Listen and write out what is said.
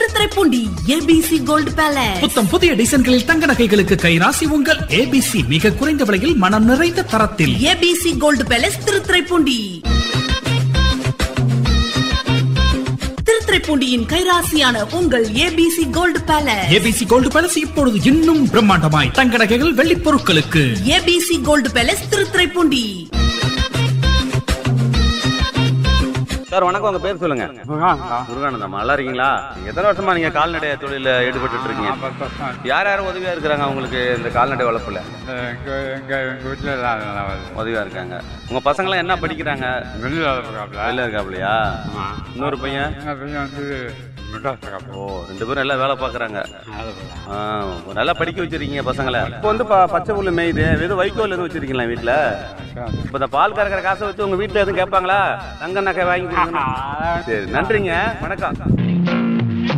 Thiruthuraipoondi ABC gold palace புத்தம் புதிய டிசைன்களில் தங்க நகைகளுக்கு கைராசி உங்கள் ஏபிசி மிக குறைந்த விலையில் மனம் நிறைந்த தரத்தில் ஏபிசி கோல்டு பேலஸ் திருத்துறைப்பூண்டி திருத்துறைப்பூண்டியின் கைராசியான உங்கள் ABC gold palace ABC gold palace இப்பொழுது இன்னும் பிரம்மாண்டமாய் தங்க நகைகள் வெள்ளிப் பொருட்களுக்கு ABC gold palace Thiruthuraipoondi sir வணக்கம் உங்க பேர் சொல்லுங்க முருகானந்தம் நல்லா இருக்கீங்களா நீங்க எத்தனை வருஷமா நீங்க கால்நடை தொழில ஈடுபட்டு இருக்கீங்க யார் யார் உதவியா இருக்கிறாங்க உங்களுக்கு இந்த கால்நடை வளர்ப்புல எங்க எங்க எங்க வீட்டுல எல்லாம் நல்லா வருது உதவியா இருக்காங்க உங்க பசங்க எல்லாம் என்ன படிக்கிறாங்க வெளியில இருக்காப்ல வெளில இருக்காப்லையா இன்னொரு பையன் எங்க பையன் வந்து மெட்ராஸ் இருக்காப்ல ஓ ரெண்டு பேரும் எல்லாம் வேலை பாக்குறாங்க ஆ, நல்லா படிக்க வச்சிருக்கீங்க பசங்களை இப்போ வந்து ப- பச்சை புல்லு மேயுது வெறும் வைக்கோல் எதுவும் வச்சிருக்கீங்களா வீட்டுல இப்போ இந்த பால் கறக்கிற காசை வச்சு உங்க வீட்டுல எதுவும் கேட்பாங்களா தங்க நகை வாங்கி கொடுக்கணும் சரி நன்றிங்க வணக்கம்